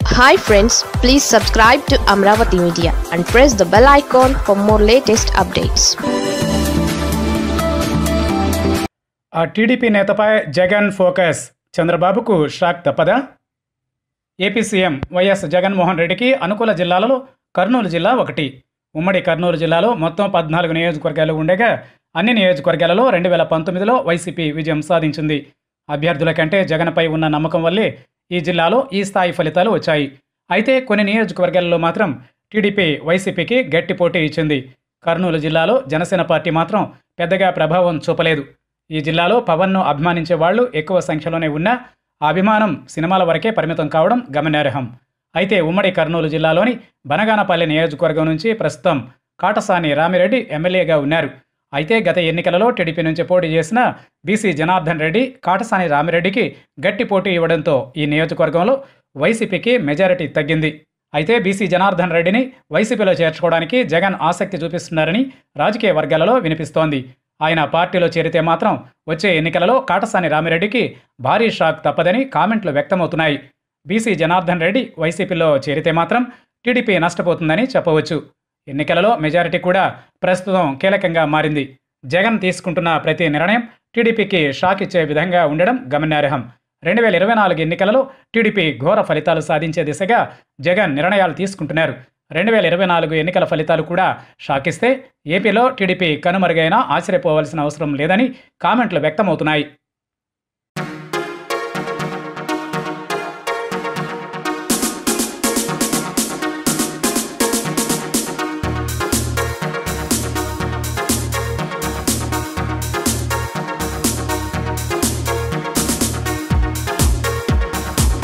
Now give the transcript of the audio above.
hi friends please subscribe to Amaravati media and press the bell icon for more latest updates ఆ TDP నేతపై Jagan focus చంద్రబాబుకు shock తప్పదా AP CM YS Jaganmohan రెడ్డికి అనుకూల జిల్లాలలో కర్నూలు జిల్లా ఒకటి ఉమ్మడి కర్నూలు జిల్లాలో మొత్తం పద్నాలుగు నియోజకవర్గాలు ఉండగా అన్ని నియోజకవర్గాలలో రెండు వేల పంతొమ్మిదిలో వైసీపీ విజయం సాధించింది అభ్యర్థుల కంటే జగన్పై ఉన్న నమ్మకం వల్లే ఈ జిల్లాలో ఈ స్థాయి ఫలితాలు వచ్చాయి అయితే కొన్ని నియోజకవర్గాలలో మాత్రం టీడీపీ వైసీపీకి గట్టి పోటీ ఇచ్చింది కర్నూలు జిల్లాలో జనసేన పార్టీ మాత్రం పెద్దగా ప్రభావం చూపలేదు ఈ జిల్లాలో పవన్ను అభిమానించే వాళ్ళు ఎక్కువ సంఖ్యలోనే ఉన్నా ఆ అభిమానం సినిమాల వరకే పరిమితం కావడం గమనార్హం అయితే ఉమ్మడి కర్నూలు జిల్లాలోని బనగానపల్లి నియోజకవర్గం నుంచి ప్రస్తుతం కాటసాని రామిరెడ్డి ఎమ్మెల్యేగా ఉన్నారు అయితే గత ఎన్నికలలో టీడీపీ నుంచి పోటీ చేసిన బీసీ జనార్దన్ రెడ్డి కాటసాని రామిరెడ్డికి గట్టి పోటీ ఇవ్వడంతో ఈ నియోజకవర్గంలో వైసీపీకి మెజారిటీ తగ్గింది అయితే బీసీ జనార్దన్ రెడ్డిని వైసీపీలో చేర్చుకోవడానికి జగన్ ఆసక్తి చూపిస్తున్నారని రాజకీయ వర్గాలలో వినిపిస్తోంది ఆయన పార్టీలో చేరితే మాత్రం వచ్చే ఎన్నికలలో కాటసాని రామిరెడ్డికి భారీ షాక్ తప్పదని కామెంట్లు వ్యక్తమవుతున్నాయి బీసీ జనార్దన్ రెడ్డి వైసీపీలో చేరితే మాత్రం టీడీపీ నష్టపోతుందని చెప్పవచ్చు ఎన్నికలలో మెజారిటీ కూడా ప్రస్తుతం కీలకంగా మారింది జగన్ తీసుకుంటున్న ప్రతి నిర్ణయం టీడీపీకి షాక్ ఇచ్చే విధంగా ఉండడం గమనార్హం రెండు వేల ఇరవై నాలుగు ఎన్నికలలో టీడీపీ ఘోర ఫలితాలు సాధించే దిశగా జగన్ నిర్ణయాలు తీసుకుంటున్నారు రెండు వేల ఇరవై నాలుగు ఎన్నికల ఫలితాలు కూడా షాకిస్తే ఏపీలో టీడీపీ కనుమరుగైనా ఆశ్చర్యపోవాల్సిన అవసరం లేదని కామెంట్లు వ్యక్తమవుతున్నాయి